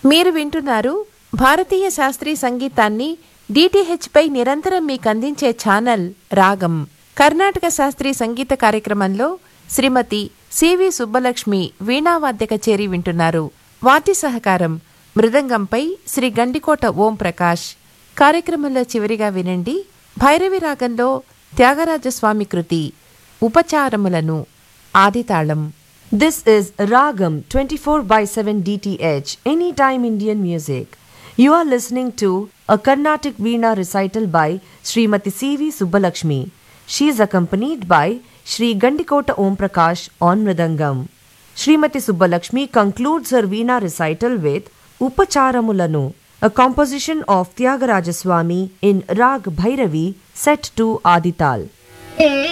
మీరు వింటున్నారు భారతీయ శాస్త్రీయ సంగీతాన్ని డిటిహెచ్ పై నిరంతరం మీకు అందించే ఛానల్ రాగం కర్ణాటక శాస్త్రీయ సంగీత కార్యక్రమంలో శ్రీమతి సివి సుబ్బలక్ష్మి వీణావాద్య కచేరి వింటున్నారు వాటి సహకారం మృదంగంపై శ్రీ గండికోట ఓం ప్రకాష్ కార్యక్రమంలో చివరిగా వినండి భైరవి రాగంలో త్యాగరాజస్వామి కృతి ఉపచారములను ఆదితాళం This is Ragam 24 by 7 DTH, Anytime Indian Music. You are listening to a Carnatic Veena recital by Srimati C.V. Subbalakshmi. She is accompanied by Sri Gandikota Om Prakash on Mridangam. Srimati Subbalakshmi concludes her Veena recital with Upacharamulanu, a composition of Tyagaraja Swami in Rag Bhairavi set to Adital.